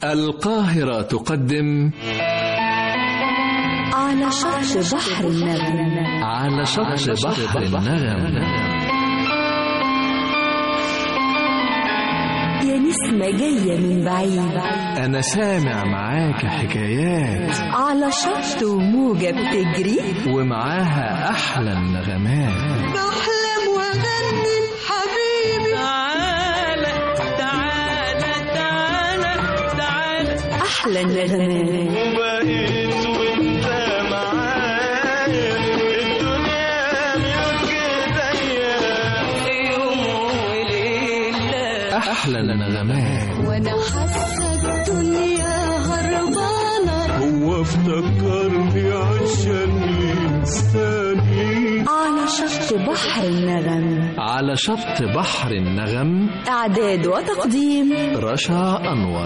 القاهرة تقدم على شط بحر النغم على شط بحر النغم يا نسمة جاية من بعيد أنا سامع معاك حكايات على شط وموجة بتجري ومعاها أحلى النغمات بحلم واغني حبيبي تعالى تعالى تعالى تعالى أحلى النغمات وبقيت وانت معايا الدنيا ملك ايديا يوم وليله أحلى النغمات وأنا حاسة الدنيا هربانة هو افتكرني عشان ينساني على شط بحر النغم على شط بحر النغم إعداد وتقديم رشا أنور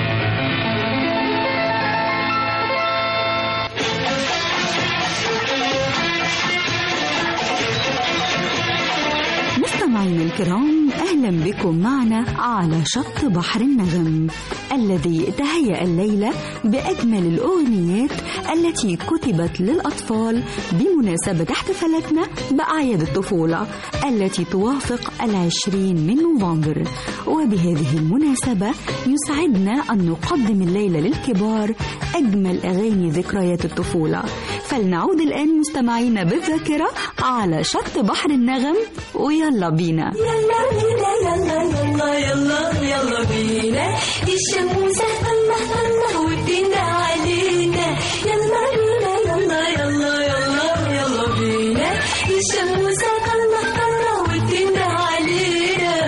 مستمعينا الكرام أهلا بكم معنا على شط بحر النغم الذي تهيأ الليلة بأجمل الأغنيات التي كتبت للأطفال بمناسبة احتفالاتنا بأعياد الطفولة التي توافق العشرين من نوفمبر وبهذه المناسبة يسعدنا أن نقدم الليلة للكبار أجمل أغاني ذكريات الطفولة فلنعود الآن مستمعينا بالذاكرة على شط بحر النغم ويلا بينا يلا بينا يلا يلا يلا يلا بينا الشموسة طلع طلع ودينا علينا يلا بينا يلا يلا يلا يلا بينا الشموسة طلع طلع ودينا علينا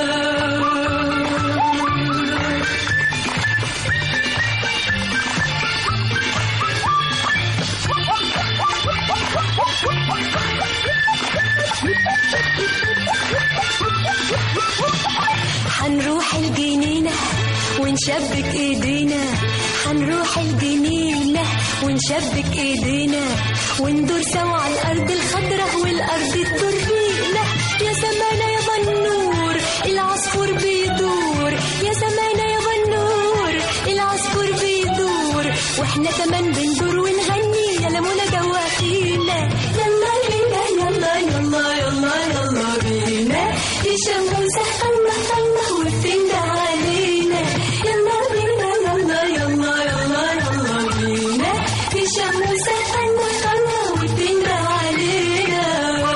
حنروح الجنينة ونشبك ايدينا حنروح الجنينة ونشبك ايدينا وندور سوا على الارض الخضراء والارض تدور بينا يا سمانة يا بنور العصفور بيدور يا سمانة يا بنور العصفور بيدور واحنا كمان بندور ونغني يا لمونة جواكينا يلا بينا يلا يلا يلا يلا بينا الشمس طلع طلع وبتنده علينا يلا بينا يلا يلا يلا يلا بينا الشمس طلع طلع وبتنده علينا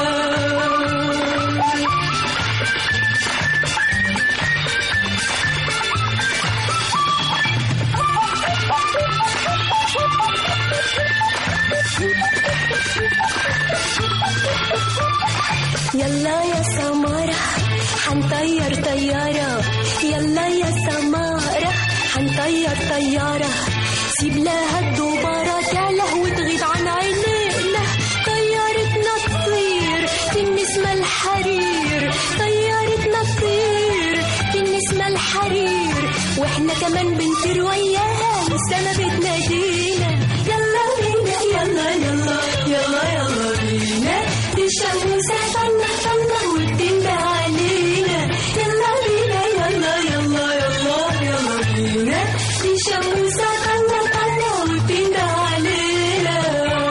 يلا يا سمارة حنطير طيارة يلا يا سمارة حنطير طيارة سيب لها الدبارة تعله وتغيب عن عينينا طيارتنا تطير في النسمة الحرير طيارتنا تطير في النسمة الحرير واحنا كمان بنطير وياها والسما بتنادينا يلا بينا يلا يلا يلا يلا بينا الشمس طلع طلع وبتنده علينا يلا بينا يلا يلا يلا يلا بينا الشمس طلع طلع وبتنده علينا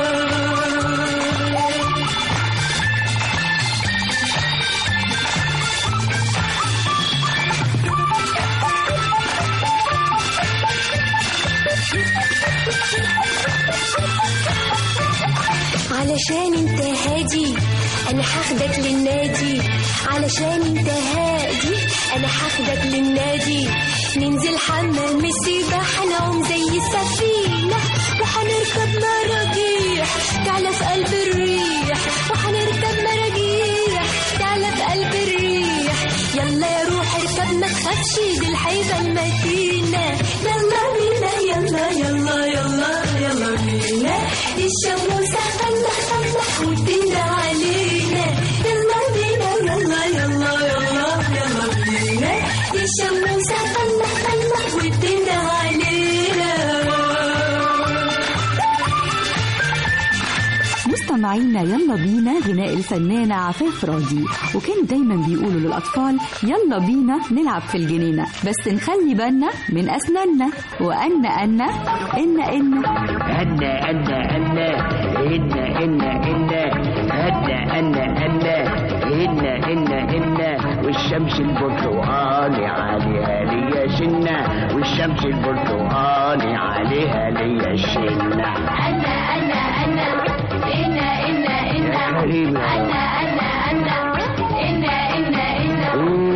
علشان انت هادي انا هاخدك للنادي علشان انت هادي انا هاخدك للنادي ننزل حمام السباحة نعوم زي السفينة وهنركب مراجيح تعلى في قلب الريح وهنركب مراجيح تعلى في قلب الريح يلا يا روح اركب ما تخافش دي الحيبة المتينة يلا بينا يلا يلا يلا يلا بينا الشمس طلع طلع وتنده علينا يلا بينا يلا يلا يلا يلا بينا الشمس طلع طلع وتنده علينا مستمعينا يلا بينا غناء الفنانة عفاف راضي وكانوا دايما بيقولوا للأطفال يلا بينا نلعب في الجنينة بس نخلي بالنا من أسناننا وأن أن إن إن أنا أنا أنا إنا إنا إنا أنا أنا أنا إنا إنا إنا والشمس البرتقالي عليها ليا سنة والشمس البرتقالي عليها ليا سنة أنا أنا أنا إنا إنا إنا كريمة. أنا أنا أنا إنا إنا إنا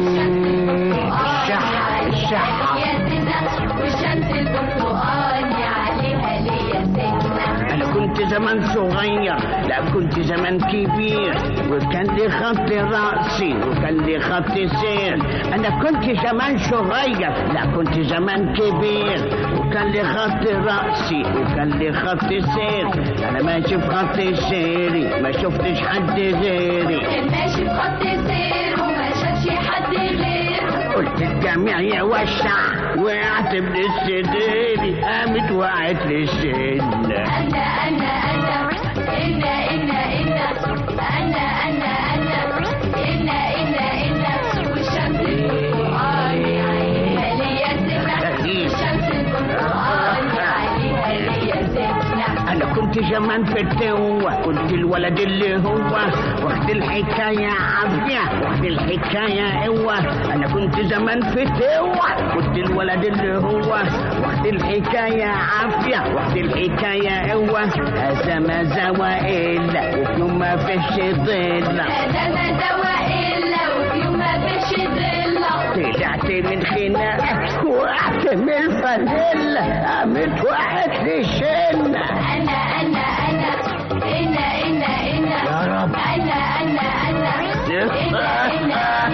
مم، الصحة الصحة يا سنة والشمس البرتقالي عليها ليا سنة أنا كنت زمان صغير لا كنت زمان كبير وكان لي خط رأسي وكان لي خط سير أنا كنت زمان صغير لا كنت زمان كبير وكان لي خط رأسي وكان لي خط سير أنا ماشي في خط سيري ما شفتش حد غيري كان ماشي بخط سير وما شافش حد غيره قلت الجميع يوسع وقعت من السديري قامت وقعت لي السنة أنا أنا أنا إنا إنا إنا أنا أنا أنا إنا إنا إنا والشمس البرتقالي عليها ليا سنة والشمس البرتقالي عليها ليا سنة انا كنت زمان في التوة كنت الولد اللي هو واخد الحكاية عافية واخد الحكاية قوة انا كنت زمان في التوة كنت الولد اللي هو واخد الحكاية عافية واخد الحكاية قوة هذا ما زوى الا وفي يوم ما فيش ظل هذا ما دواء إلا وفي يوم ما فيش ظل طلعت من خناقة وقعت من الفانيلا قامت واحد للشنة أنا أنا أنا إنا إنا إنا يا رب. أنا أنا أنا إنا إنا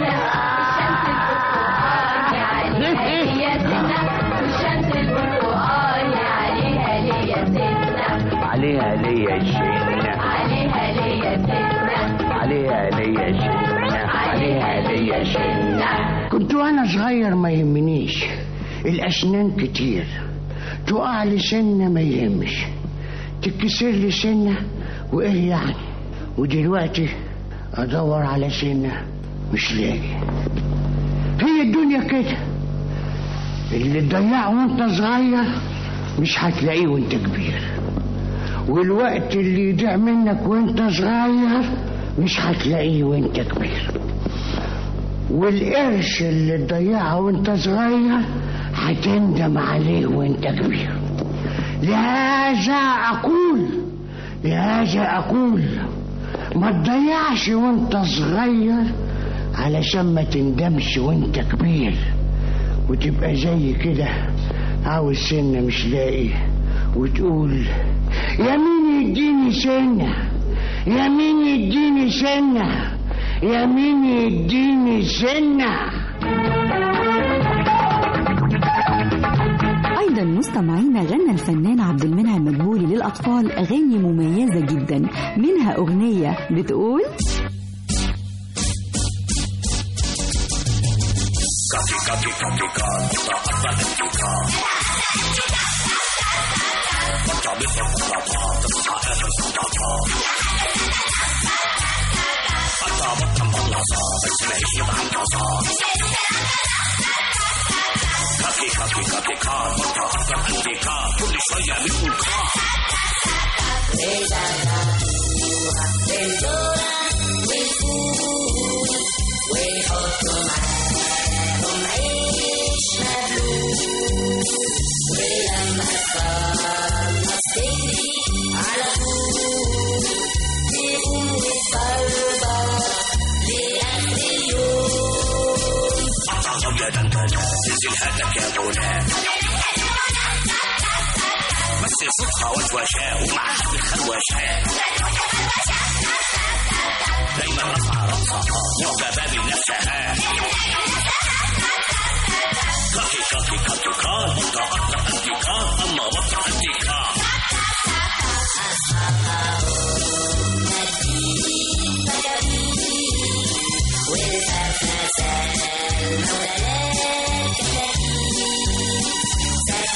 إنا الشمس البرتقالي عليها ليا سنة عليها ليا شنة عليها ليا سنة عليها ليا شنة عليها ليا شنة كنت وانا صغير ما يهمنيش الاسنان كتير تقع لي سنه ما يهمش تتكسر لي سنه وايه يعني ودلوقتي ادور على سنه مش لاقي هي الدنيا كده اللي تضيعه وانت صغير مش هتلاقيه وانت كبير والوقت اللي يضيع منك وانت صغير مش هتلاقيه وانت كبير والقرش اللي تضيعه وانت صغير هتندم عليه وانت كبير لهذا اقول لهذا اقول ما تضيعش وانت صغير علشان ما تندمش وانت كبير وتبقى زي كده عاوز سنة مش لاقي وتقول يا مين يديني سنة يا مين يديني سنة يا مين يديني سنة أيضا مستمعينا غنى الفنان عبد المنعم مدبولي للأطفال أغاني مميزة جدا منها أغنية بتقول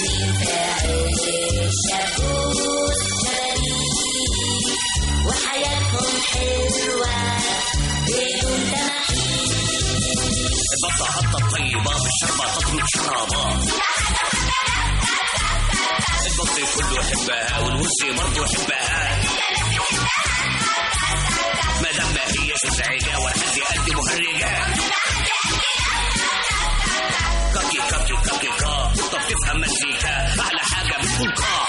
وحياة حلوة بدون تماحيك البطة حطة الطيبة بالشربة تطمق شرابات البط كله يحبها والوزي برضه يحبها ما دام ما هيش مزعجة ولا حد يقدم مهرجة كاكي كاكي كاكي كا قطة بتفهم مزيكا أحلى حاجة بتكون كا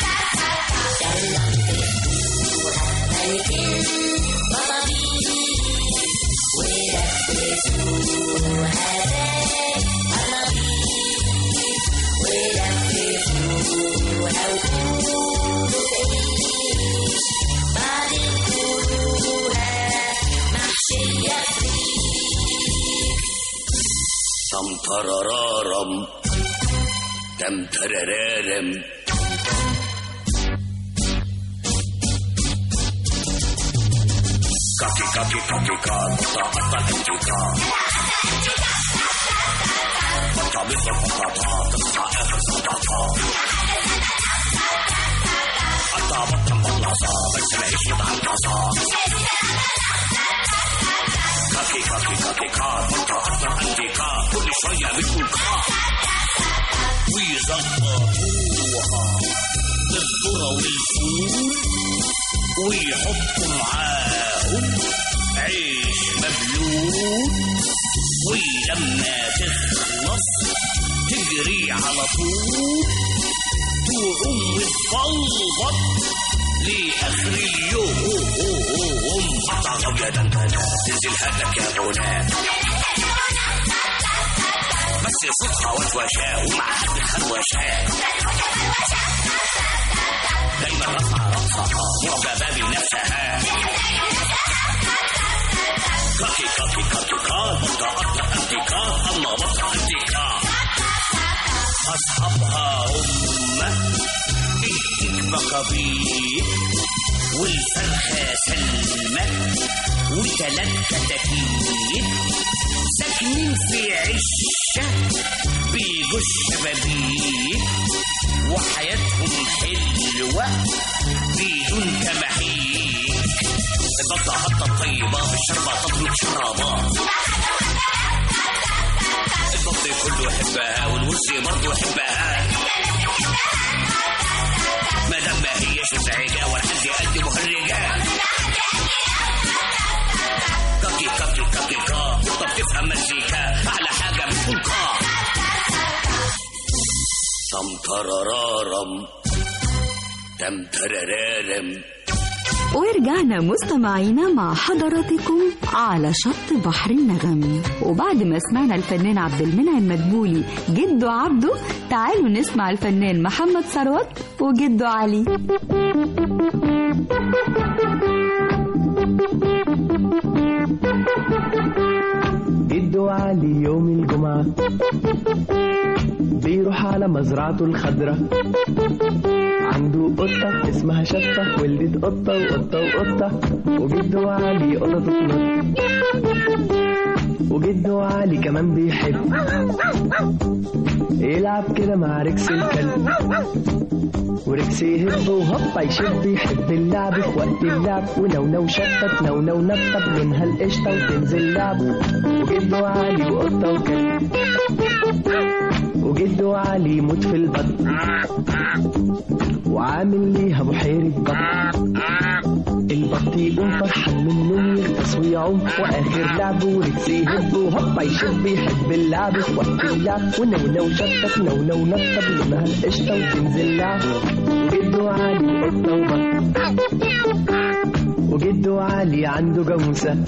تم تررارم تم تررارم كاكي كاكي كاكي كا قطة قطة انتكا قطة مثل قطة تقطع آخر صداقة قطة بطة مبلصة بس ما هيش يطعم كاسة كاكي كاكي كاكي كا قطة قطة انتكا كل شوية بتقول كا ويظبطوها بالذرة والفول ويحطوا معاهم عيش مبلول ولما تخلص تجري على طول تقوم تفلبط لآخر اليوم قطع غبية ده انت تنزل هدك يا غنى بس صوتها وشوشة ومعاها بالخروشة دايما رفع رأسها معجبة بنفسها كاكي كاكي كاكي كا بطة قطة أنتيكا أما بطة أنتيكا أصحابها هم الديك مكابيك والفرخة سلمى وتلات كتاكيت ساكنين في عشة بيجوا الشبابيك وحياتهم حلوة بدون تماحيك البطة حطة الطيبة بالشربة تطلق شرابات البط كله يحبها والوزي برضه يحبها ما دام ما هيش مزعجة ولا حد يقدم مهرجة كاكي كاكي كاكي كا قطة بتفهم مزيكا أحلى حاجة بتكون كا تم تررارم تم تررارم ورجعنا مستمعينا مع حضراتكم على شط بحر النغم وبعد ما سمعنا الفنان عبد المنعم مدبولي جده عبده تعالوا نسمع الفنان محمد ثروت وجده علي جده علي يوم الجمعة بيروح على مزرعته الخضرة عنده قطة اسمها شطة ولدت قطة وقطة وقطة وجده علي قطة تطلق وجده علي كمان بيحب يلعب كده مع ركس الكلب وركس يهب وهوبا يشب يحب اللعب في وقت اللعب ونونو شطت نونو نطط منها القشطة وتنزل لعب وجده علي وقطة وكلب وجده علي يموت في البط وعامل ليها بحيرة بط البط يقوم فرحان من النوم يغطس ويعوم واخر لعب وركس يهب وهوبا يشب يحب اللعب في وقت اللعب ونونو شطط نونو نطط منها القشطة وتنزل لعب وجده علي قطة وبط وجده علي عنده جاموسة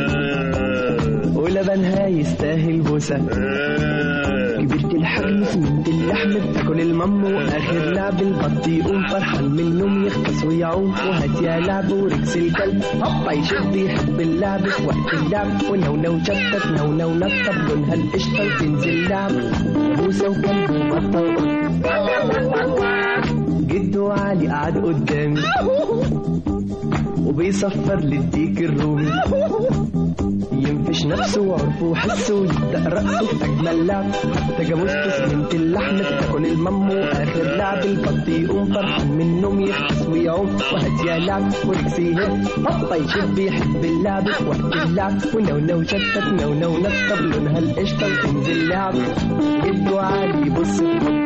ولبنها يستاهل بوسة كبرت الحجم سمنت اللحم بتاكل المم واخر لعب البط يقوم فرحان من النوم يغطس ويعوم وهات يا لعب وركس الكلب هوبا يشد يحب اللعب في وقت اللعب ونونو شتت نونو نطط لونها القشطة وتنزل لعب بوسة وكلب وبطة وقط جده علي قعد قدامي وبيصفر للديك الرومي ينفش نفسه وعرفه وحسه يبدأ رقصه أجمل لعب حتى جاموسته سمنة اللحم بتاكل المم وآخر لعب البط يقوم فرحان من النوم يخبز ويعوم وهات يا لعب وركسي يهب هوبا يشب يحب اللعب في وقت اللعب ونونو شتت نونو نطب لونها القشطة وتنزل لعب جده عالي بص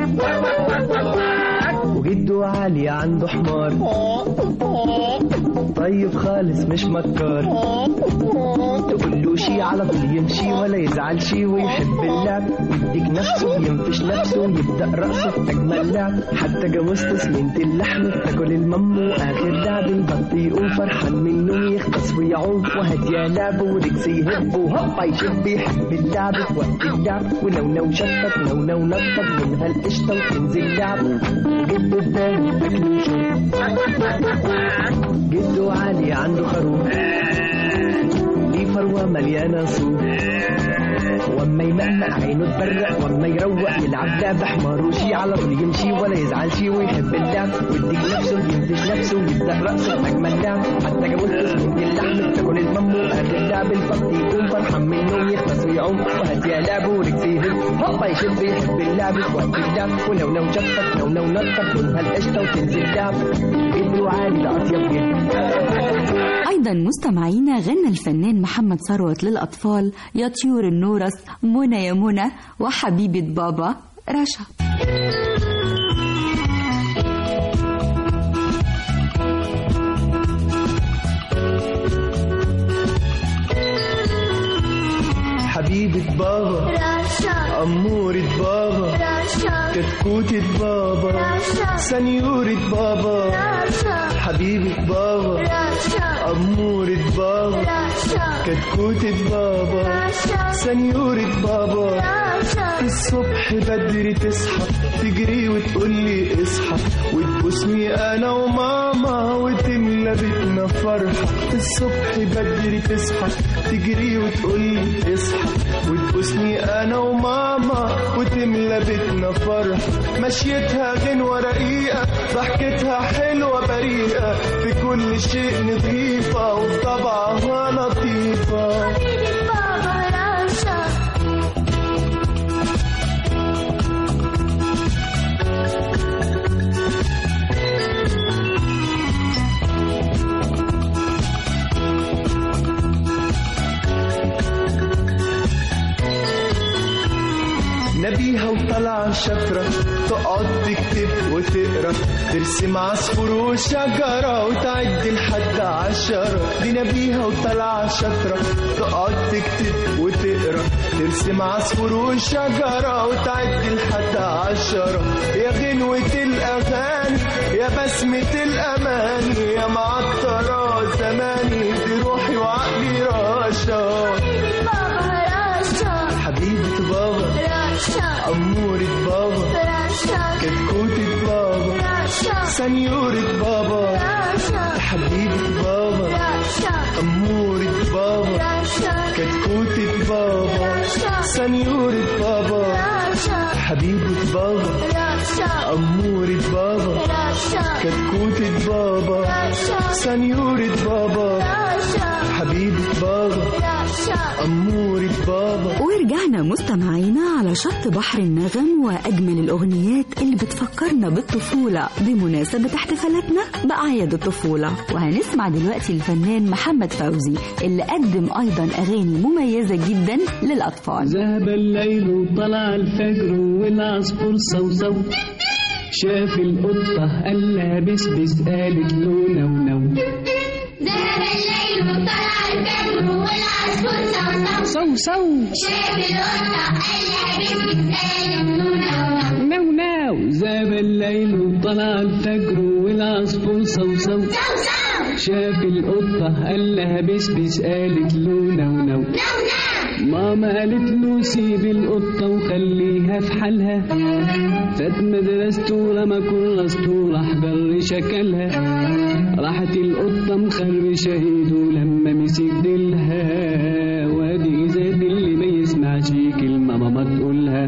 وجده عالي عنده حمار طيب خالص مش مكار تقول له شي على طول يمشي ولا يزعل شي ويحب اللعب يديك نفسه ينفش نفسه يبدأ رقصه أجمل لعب حتى جاموسته سمنة اللحم بتاكل المم وآخر لعب البط يقوم فرحان من النوم يخبص ويعوم وهات يا لعب وركس يهب وهوبا يشب يحب اللعب في وقت اللعب ونونو شفت نونو نطب منها القشطة وتنزل لعب جده اداني أكل وشرب جده علي عنده خروف ليه فروة مليانة صوف واما يمقمق عينه تبرق واما يروق يلعب لعب حمار وشي على طول يمشي ولا يزعل شي ويحب اللعب ويديك نفسه ينفش نفسه يبدا رقصه اجمل لعب حتى جابوس اسمه اللحم بتاكل المم واخر اللعب البط يقوم فرحان من النوم يخبص ويعوم وهات يا لعب وركس يهب هوبا يشب يحب اللعب في وقت اللعب ولو نو شفت لو نو نطط منها القشطه وتنزل لعب جده عالي ده اطيب جدا أيضا مستمعينا غنى الفنان محمد ثروت للأطفال يا طيور النورس منى يا منى وحبيبة بابا رشا حبيبة بابا رشا أمورة بابا رشا كتكوتة بابا سنيورة بابا رشا حبيبة بابا رشا أمورة بابا رشا كتكوتة بابا سنيورة بابا رشا الصبح بدري تصحى تجري وتقولي اصحى وتبوسني انا وماما وتملى بيتنا فرحة الصبح بدري تصحى تجري وتقولي اصحى وتبوسني انا وماما وتملى بيتنا فرحة مشيتها غنوة رقيقة ضحكتها حلوة بريئة في كل شيء نظيفة وطبعها لطيفة بابا رشا نبيها وطلع شفرة تقعد تكتب وتقرا ترسم عصفور وشجرة وتعد لحد عشرة دي نبيها وطلع شفرة تقعد تكتب وتقرا ترسم عصفور وشجرة وتعد لحد عشرة يا غنوة الأغاني يا بسمة الأماني يا معطرة زماني دي روحي وعقلي رشا بابا رشا حبيبة بابا رشا أمورة بابا رشا كتكوتة بابا رشا سنيورة بابا رشا حبيبة بابا رشا أمورة بابا رشا كتكوتة بابا سنيورة بابا رشا حبيبة بابا رشا أمورة بابا رشا كتكوتة بابا سنيورة بابا رشا حبيبة بابا رشا أمورة بابا ورجعنا مستمعينا على شط بحر النغم وأجمل الأغنيات اللي بتفكرنا بالطفولة بمناسبة احتفالاتنا بأعياد الطفولة وهنسمع دلوقتي الفنان محمد فوزي اللي قدم أيضا أغاني مميزة جدا للأطفال ذهب الليل وطلع الفجر والعصفور صوصو شاف القطة قال لها بسبس قالت له نو نو ذهب الليل وطلع الفجر والعصفور صوصو صو صو شاف القطة قال لها بسبس قالت له نو نو نو ذهب الليل وطلع الفجر والعصفور صو صو صوصو شاف القطة قال لها بسبس قالت له نو نو نو نو ماما قالت له سيب القطة وخليها في حالها فات مدرسته رمى كراسته راح جر شكلها راحت القطة مخربشة ايده لما مسك ديلها وادي زاد اللي ما يسمعش كلمة ماما تقولها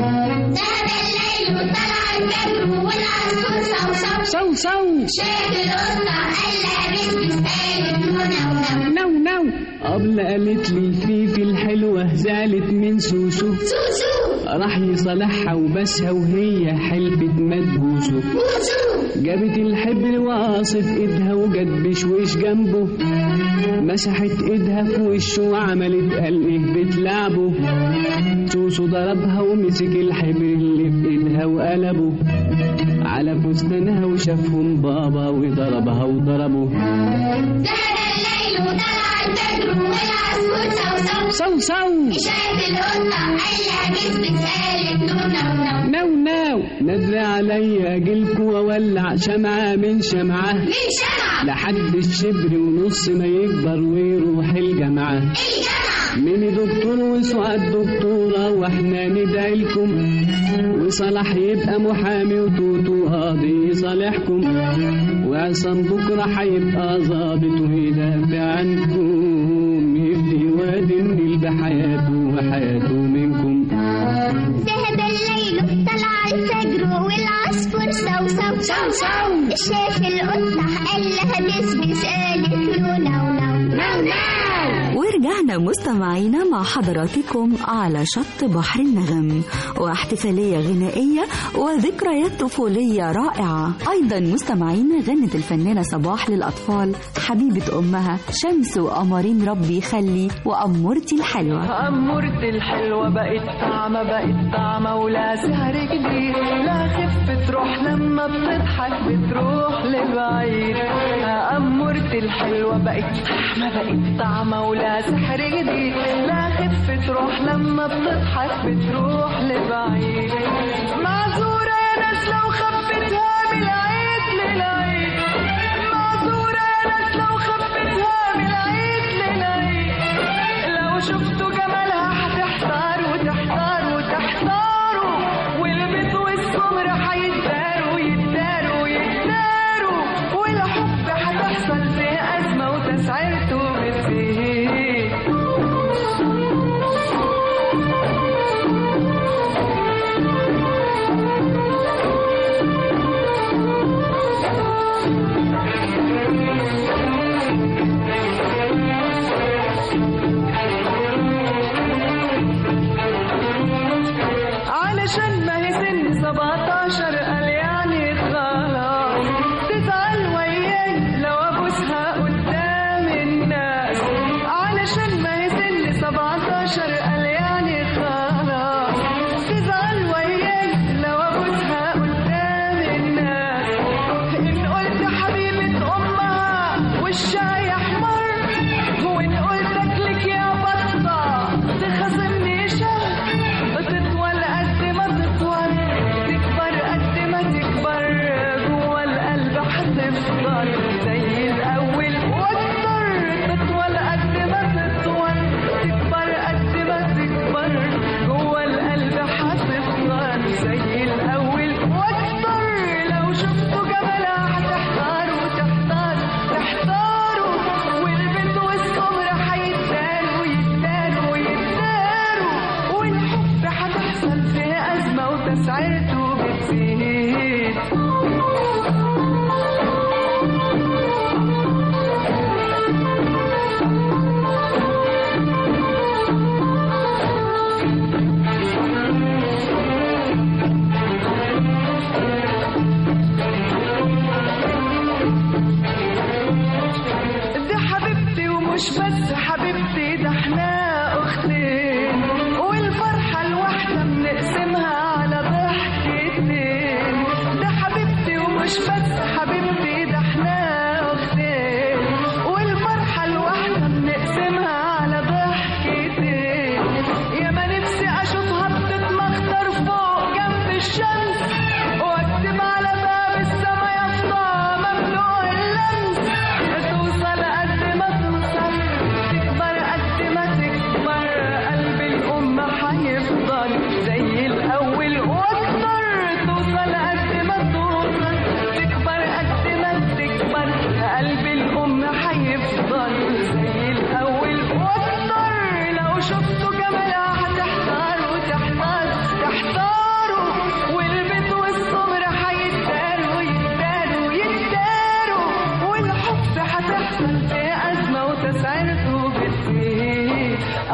ذهب الليل وطلع الفجر والعصفور صوصو صو صو شاف القطة قال لها بسبس قالت له نو نو نو نو قبل قالت لي الفيفي الحلوة زعلت من سوسو راح يصالحها وبسها وهي حلفت ما تبوسه جابت الحبر وقصت ايدها وجت بشويش جنبه مسحت ايدها في وشه وعملت قال ايه بتلعبه سوسو ضربها ومسك الحبر اللي في ايدها وقلبه على فستانها وشافهم بابا وضربها وضربه ذهب الليل وطلع البدر والعصفور صوصو صو صو شاف القطة قال لها كسبت قالت نو نو نو نو نو ندري عليا اجيلكوا واولع شمعة من شمعة من شمعة لحد الشبر ونص ما يكبر ويروح الجامعة الجامعة ميمي دكتور وسعاد دكتورة واحنا ندعي لكم وصلاح يبقى محامي وتوتو قاضي يصالحكم وعصام بكرة هيبقى ظابط ويدافع عنكم يفدي واد النيل بحياته وحياته منكم ذهب الليل طلع الفجر والعصفور صوصو صو صو شاف القطة قال لها بس بس قالت له نو نو نو نو ورجعنا مستمعينا مع حضراتكم على شط بحر النغم واحتفالية غنائية وذكريات طفولية رائعة أيضا مستمعينا غنت الفنانة صباح للأطفال حبيبة أمها شمس وقمرين ربي يخلي وأمورتي الحلوة أمورتي الحلوة بقت طعمة بقت طعمة ولا سهر جديد لا خف تروح لما بتضحك بتروح لبعيد أمورتي الحلوة بقت طعمة بقت طعمة ولا سحر جديد لا خف تروح لما بتضحك بتروح لبعيد معذورة يا ناس لو خفتها من العيد للعيد معذورة يا ناس لو خفتها من العيد للعيد لو شفتوا جمالها هتحتاروا وتحتاروا وتحتاروا والبيت والسمر هيتداروا يتداروا يتداروا والحب هتحصل فيه أزمة وتسعيرته بتزيد علشان ما هي سن 17 قال يعني خلاص تزعل وياي لو ابوسها قدام الناس علشان ما هي سن 17 قال يعني خلاص تزعل وياي لو ابوسها قدام الناس ان قلت حبيبة امها وشها يحمر وان قلت اكلك يا بطة تخاصمني شهر تطول قد ما تطول تكبر قد ما تكبر جوا القلب هتفضل زي الاول واكتر تطول قد ما تطول تكبر قد ما تكبر جوا القلب هتفضل زي الاول واكتر لو شفتوا جمالها هتحتاروا تحتاروا تحتاروا والبنت والسمر هيتداروا يتداروا يتداروا والحب هتحصل فيه أزمة وتسعيرته بتزيد دي حبيبتي ومش بس حبيبتي ده احنا اختين والفرحة الواحدة بنقسمها على ضحكتين ده حبيبتي ومش بس حبيبتي ده احنا اختين والفرحة الواحدة بنقسمها على ضحكتين يا ما نفسي اشوفها بتتمخطر فوق جنب الشمس واكتب على باب السما يافطة ممنوع اللمس توصل قد ما توصل تكبر قد ما تكبر قلب الأم هيفضل زي الأول وأكتر توصل قد ما توصل تكبر قد ما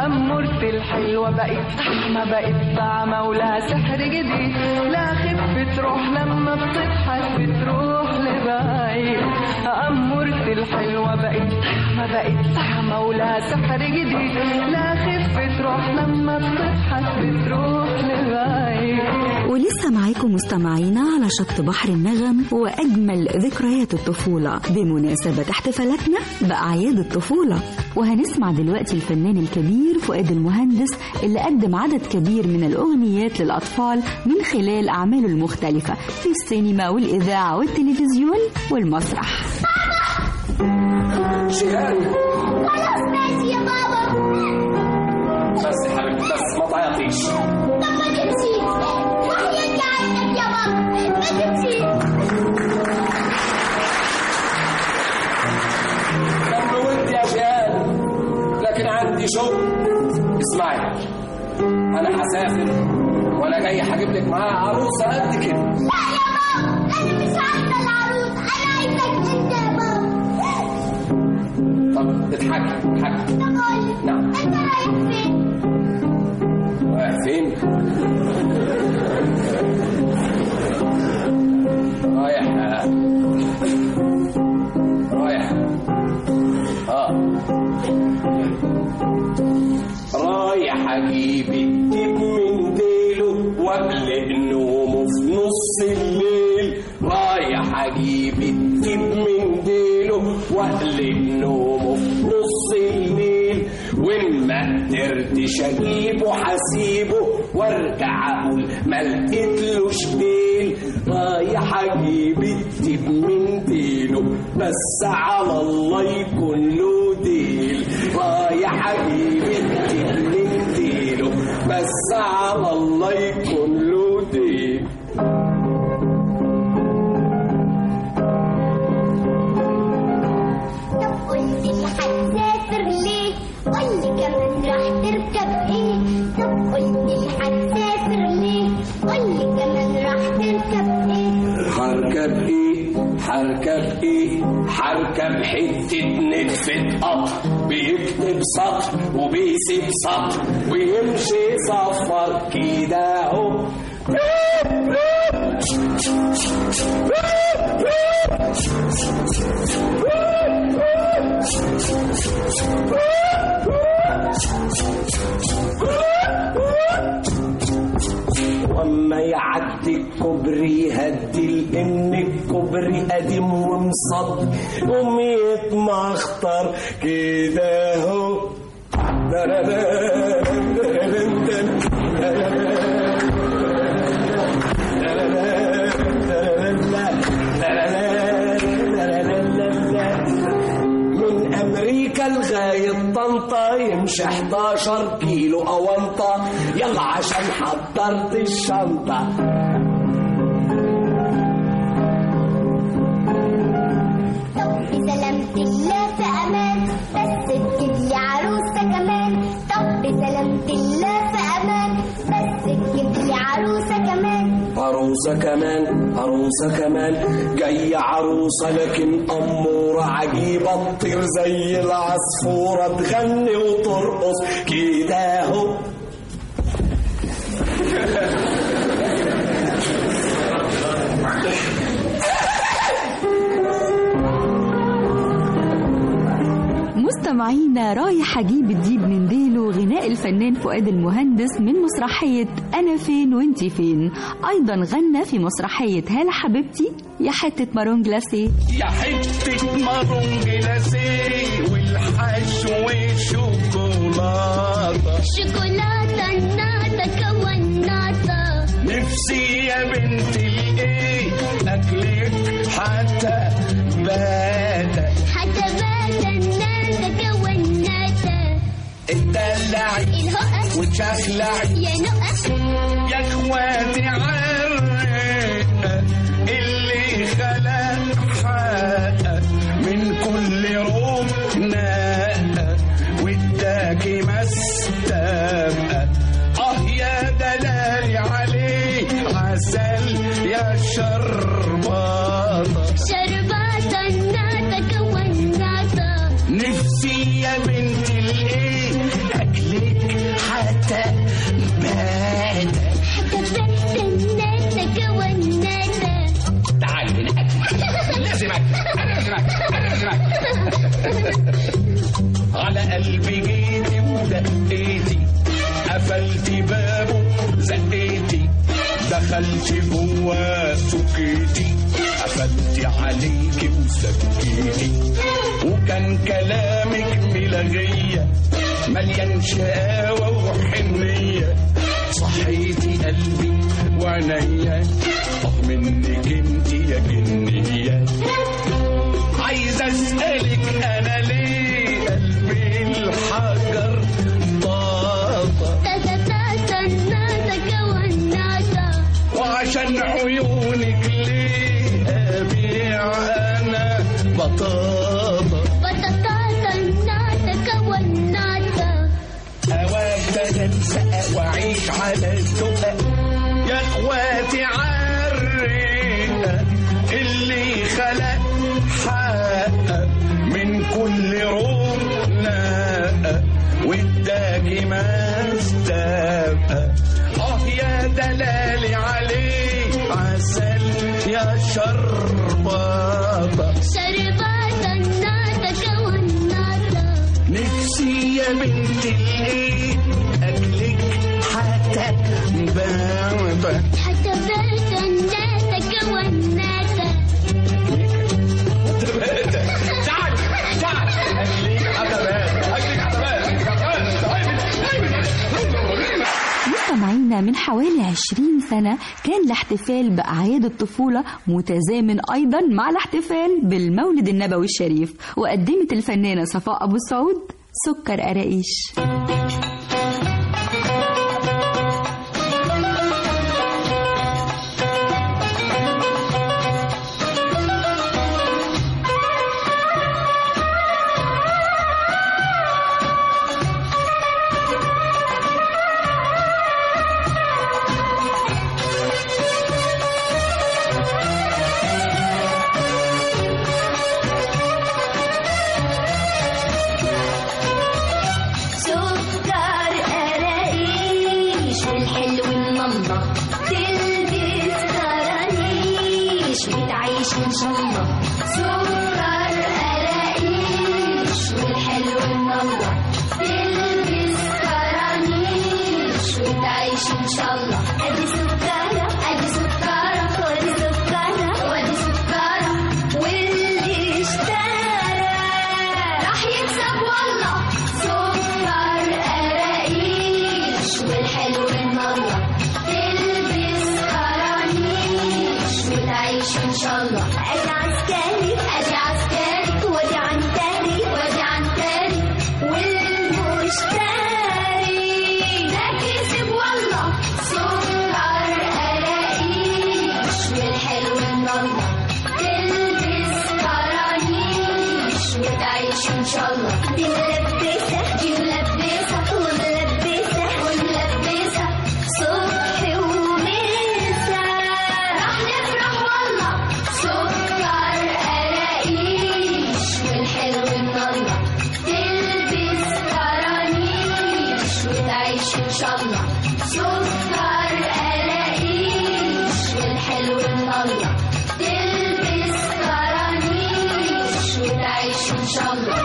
أمورتي الحلوة بقت طعمة بقت طعمة ولها سحر جديد لا خف تروح لما بتضحك بتروح لبعيد أمورتي الحلوة بقت طعمة بقت طعمة ولها سحر جديد لا خف تروح لما بتضحك بتروح لبعيد ولسه معاكم مستمعينا على شط بحر النغم وأجمل ذكريات الطفولة بمناسبة احتفالاتنا بأعياد الطفولة وهنسمع دلوقتي الفنان الكبير فؤاد المهندس اللي قدم عدد كبير من الأغنيات للأطفال من خلال أعماله المختلفة في السينما والإذاعة والتلفزيون والمسرح شهاد خلاص ماشي يا بابا بس يا حبيبي بس ما تعيطيش طب ما تمشي وحياتي عينك يا بابا ما تمشي كان ودي يا شهاد لكن عندي شغل اسمعي انا هسافر وانا جاي هجيب لك معايا عروسه قد كده لا يا بابا انا مش عايزه العروس انا عايزك انت يا بابا طب اضحكي اضحكي طب قول لي نعم انت رايح فين رايح فين؟ رايح رايح اه رايح اجيب الديب من ديله واقلق نومه في نص الليل رايح اجيب الديب من ديله واقلق نومه في نص الليل وان ما قدرتش اجيبه حسيبه وارجع اقول ما لقيتلوش ديل رايح اجيب الديب من ديله بس على الله يكون له ديل رايح اجيب الديب من ديله بس على الله يكون له ديل طب قول لي هتسافر ليه قول لي كمان راح تركب ايه طب قول لي هتسافر ليه قول لي كمان راح تركب ايه هركب ايه هركب ايه هركب حتة نتفة قطر بيكتب سطر وبيسيب سطر ويمشي صفر كده اهو واما يعدي الكوبري هدي لان الكوبري قديم ومصد قوم يتمخطر كده اهو من امريكا لغايه طنطا يمشي 11 كيلو اونطه يلا عشان حضرت الشنطه طب بسلامة الله في امان بس تجيب لي عروسة كمان طب بسلامة الله في امان بس تجيب لي عروسة كمان عروسة كمان عروسة كمان جاية عروسة لكن أمورة عجيبة تطير زي العصفورة تغني وترقص كده اهو مستمعينا رايح اجيب الديب من ديله غناء الفنان فؤاد المهندس من مسرحية أنا فين وانتي فين أيضا غنى في مسرحية هلا حبيبتي يا حتة مارون جلاسيه يا حتة مارون جلاسيه والحشو شوكولاتة شوكولاتة ناتا كوناتا نفسي يا بنت الايه اكلك حتى باتا حتى باتا ناتا كوناتا اتدلعي الهقة وتشخلعي يا نقة يا اخواتي عالرقة اللي خلق حقق من كل ركنة واداكي مستبقى اه يا دلالي عليه عسل يا شرباطة شرباتا ناتا كوناتا نفسي يا بنت الايه اكلك لازم اكل لازم اكل لازم اكل لازم اكل على قلبي جيتي ودقيتي قفلت بابه زقيتي دخلت جوا سكيتي قفلت عليكي وسكيتي وكان كلامك ملغية مليان شقاوة وحنية صحيتي قلبي وعينيا طب منك انت يا جنية عايز اسألك انا ليه قلبي الحجر طاطا وعشان عيونك ليه ابيع انا بطاطا أوقات أنسى وأعيش على الدقة يا إخواتي عالرقة اللي خلق حق من كل روح لاقى واداكي ما استبقى اه يا دلالي عليه عسل يا شرباطة نفسي يا بنت الايه اكلك حتى بابا تعال تعال اكلك حتى اكلك مستمعينا من حوالي 20 سنة كان الاحتفال بأعياد الطفولة متزامن أيضا مع الاحتفال بالمولد النبوي الشريف وقدمت الفنانة صفاء أبو السعود سكر قراقيش سكر قراقيش والحلو المنضة تلبس كرانيش وتعيش ان شاء الله سكر قراقيش والحلو المنضة تلبس كرانيش وتعيش ان شاء الله ادي سكرة ادي سكرة ودي سكرة ودي سكرة واللي اشترى راح يكسب والله سكر قراقيش والحلو النضة تلبس كرانيش وتعيش ان شاء الله ادي عسكري ادي عسكري ودي عنتري ودي عنتري والمشتري ده كسب والله سكر قراقيش والحلو النضة تلبس كرانيش وتعيش ان شاء الله دي ملبسة دي ملبسة وملبسة وملبسة صبح ومسا راح نفرح والله سكر قراقيش والحلو النضة تلبس كرانيش وتعيش ان شاء الله سكر قراقيش والحلو النضة تلبس كرانيش وتعيش ان شاء الله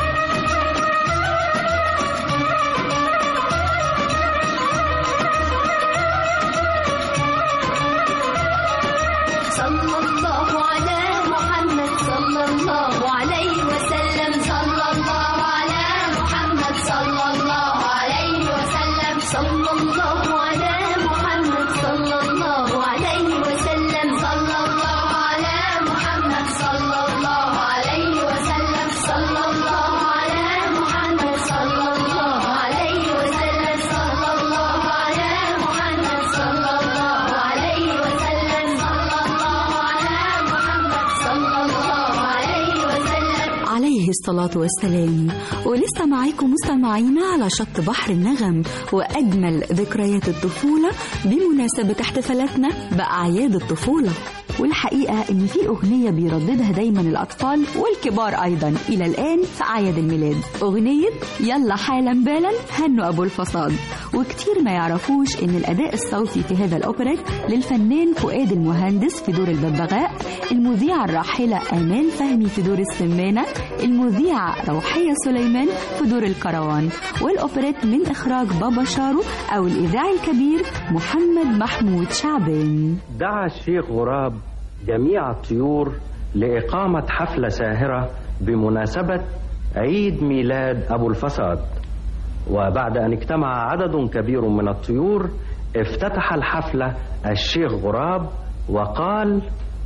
صلى الله على محمد صلى الله عليه وسلم صلى الله على محمد صلى الله عليه وسلم صلى الله على محمد صلى الله عليه وسلم صلى الله على محمد صلى الله عليه وسلم صلى الله على محمد صلى الله عليه وسلم صلى الله على محمد صلى الله عليه وسلم صلى الله على محمد صلى الله عليه وسلم عليه الصلاة والسلام ولسه معاكم مستمعينا على شط بحر النغم وأجمل ذكريات الطفولة بمناسبة احتفالاتنا بأعياد الطفولة والحقيقة إن في أغنية بيرددها دايما الأطفال والكبار أيضا إلى الآن في أعياد الميلاد أغنية يلا حالا بالا هنوا أبو الفصاد وكتير ما يعرفوش إن الأداء الصوتي في هذا الأوبريت للفنان فؤاد المهندس في دور الببغاء المذيعة الراحلة آمان فهمي في دور السمانة المذيعة روحية سليمان في دور الكروان والأوبريت من إخراج بابا شارو أو الإذاعي الكبير محمد محمود شعبان دعا الشيخ غراب جميع الطيور لإقامة حفلة ساهرة بمناسبة عيد ميلاد أبو الفساد وبعد أن اجتمع عدد كبير من الطيور افتتح الحفلة الشيخ غراب وقال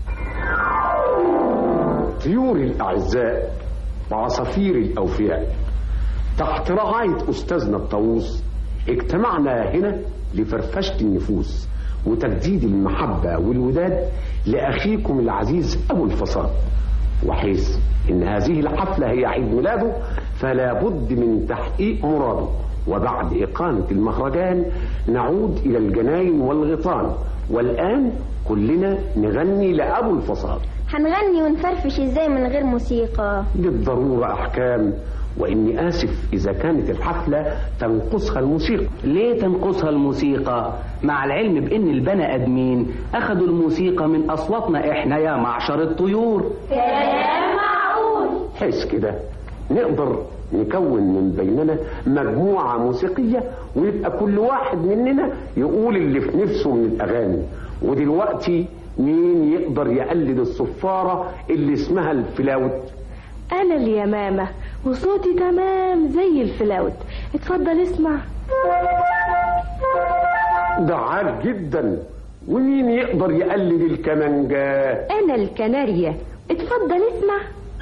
طيوري الأعزاء وعصافيري الأوفياء تحت رعاية أستاذنا الطاووس اجتمعنا هنا لفرفشة النفوس وتجديد المحبة والوداد لأخيكم العزيز أبو الفصاد وحيث إن هذه الحفلة هي عيد ميلاده فلا بد من تحقيق مراده وبعد إقامة المهرجان نعود إلى الجناين والغيطان والآن كلنا نغني لأبو الفصاد هنغني ونفرفش ازاي من غير موسيقى بالضرورة أحكام وإني آسف إذا كانت الحفلة تنقصها الموسيقى ليه تنقصها الموسيقى مع العلم بان البني ادمين اخذوا الموسيقى من اصواتنا احنا يا معشر الطيور كلام معقول حس كده نقدر نكون من بيننا مجموعة موسيقية ويبقى كل واحد مننا يقول اللي في نفسه من الأغاني ودلوقتي مين يقدر يقلد الصفارة اللي اسمها الفلاوت أنا اليمامة وصوتي تمام زي الفلاوت اتفضل اسمع ده عال جدا ومين يقدر يقلد الكمانجة أنا الكناريا اتفضل اسمع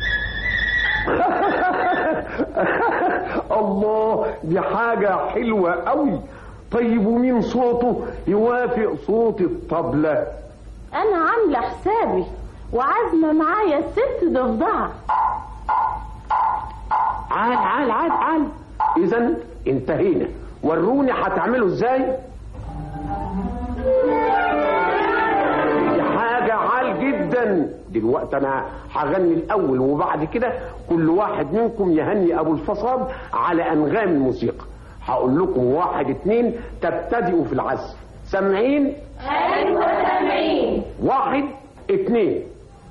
الله دي حاجة حلوة قوي طيب ومين صوته يوافق صوت الطبلة أنا عاملة حسابي وعازمة معايا الست ضفدعة عال عال عال عال إذا انتهينا وروني هتعملوا ازاي دي حاجة عال جدا دلوقتي انا هغني الاول وبعد كده كل واحد منكم يهني ابو الفصاد على انغام الموسيقى هقول لكم واحد اتنين تبتدئوا في العزف سامعين ايوه سامعين واحد اتنين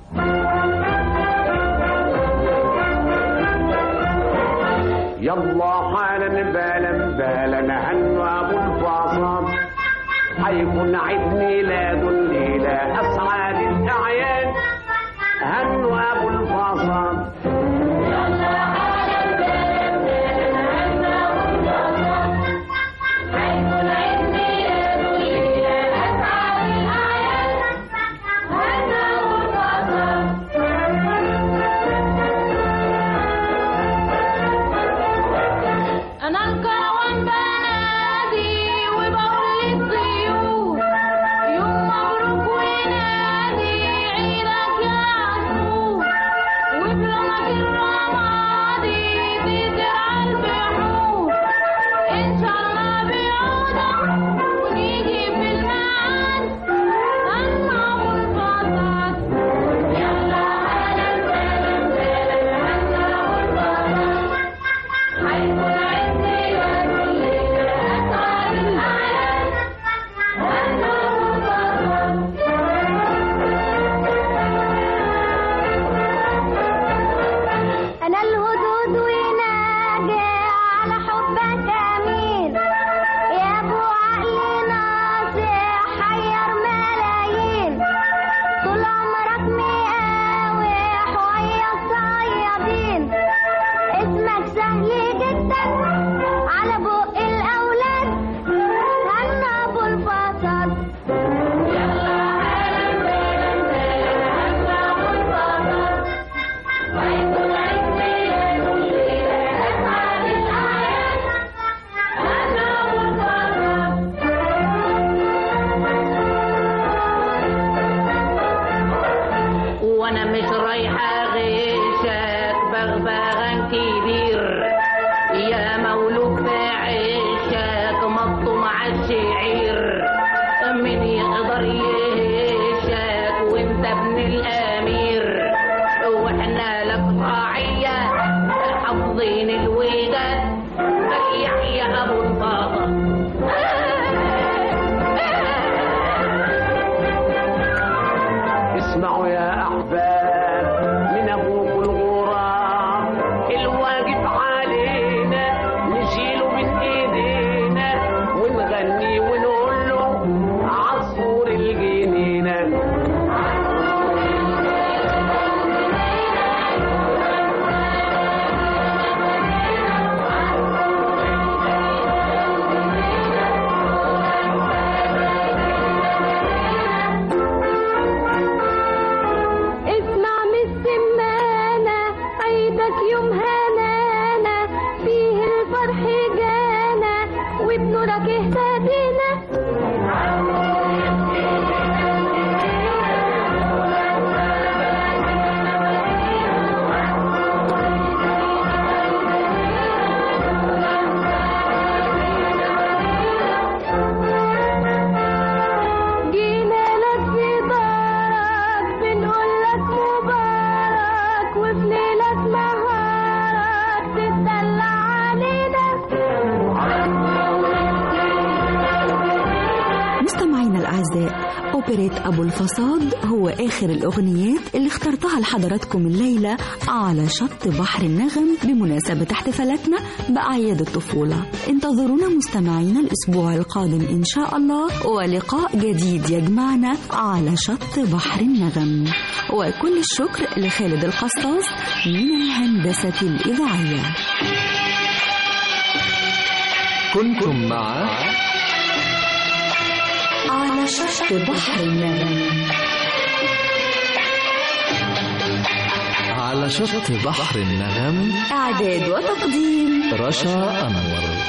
يلا حالا بالا بالا هنوا ابو الفصاد حيكون عيد ميلاد الليلة أسعد الأعياد هنوا أبو الفصاد أنا الكروان بنادي وبقول للطيور يوم مبروك ونادي عيدك يا عاشور وبرمك الرمادي بترعى البحور إن شاء الله بعودة ونيجي في الميعاد هنوا أبو الفصاد يلا على البلد بلد هنوا أبو الفصاد حيكون عيد ميلاد الليلة أسعد الأعياد هنوا أبو أنا الهدود وناجي على حبك أمين يا أبو عقل ناصح حير ملايين طول عمرك مقاوح ويا الصيادين اسمك سهل جدا على بق الأولاد هنا أبو الفصل يلا حالا بالا بالا هنوا أبو الفصاد ويكون عيد ميلاد الليلة أسعد الأعياد هنوا أبو الفصاد وانا مش رايحة غشك بغبغان كبير يا مولود في عشك مطم عالشعير من يقدر يهشك وانت الامير واحنا لك راعيه حافظين الوداد يحيى ابو البابا اسمعوا يا احباب من ابوكم الغراب الواجب علينا نشيله من ايدينا ونغني ونقول له عصفور الجنينه اسمع من السمانة عيدك يوم هنانا فيه الفرح جانا وبنورك اهتدينا جينا لك في دارك بنقول لك مبارك وفي ليلة نهارك تتدلع علينا مستمعينا الأعزاء أوبريت أبو الفصاد هو آخر الأغنيات اللي اخترتها لحضراتكم الليلة على شط بحر النغم بمناسبة احتفالاتنا بأعياد الطفولة انتظرونا مستمعينا الأسبوع القادم إن شاء الله ولقاء جديد يجمعنا على شط بحر النغم وكل الشكر لخالد القصاص من الهندسة الإذاعية كنتم مع على شط بحر النغم على شط بحر النغم إعداد وتقديم رشا أنور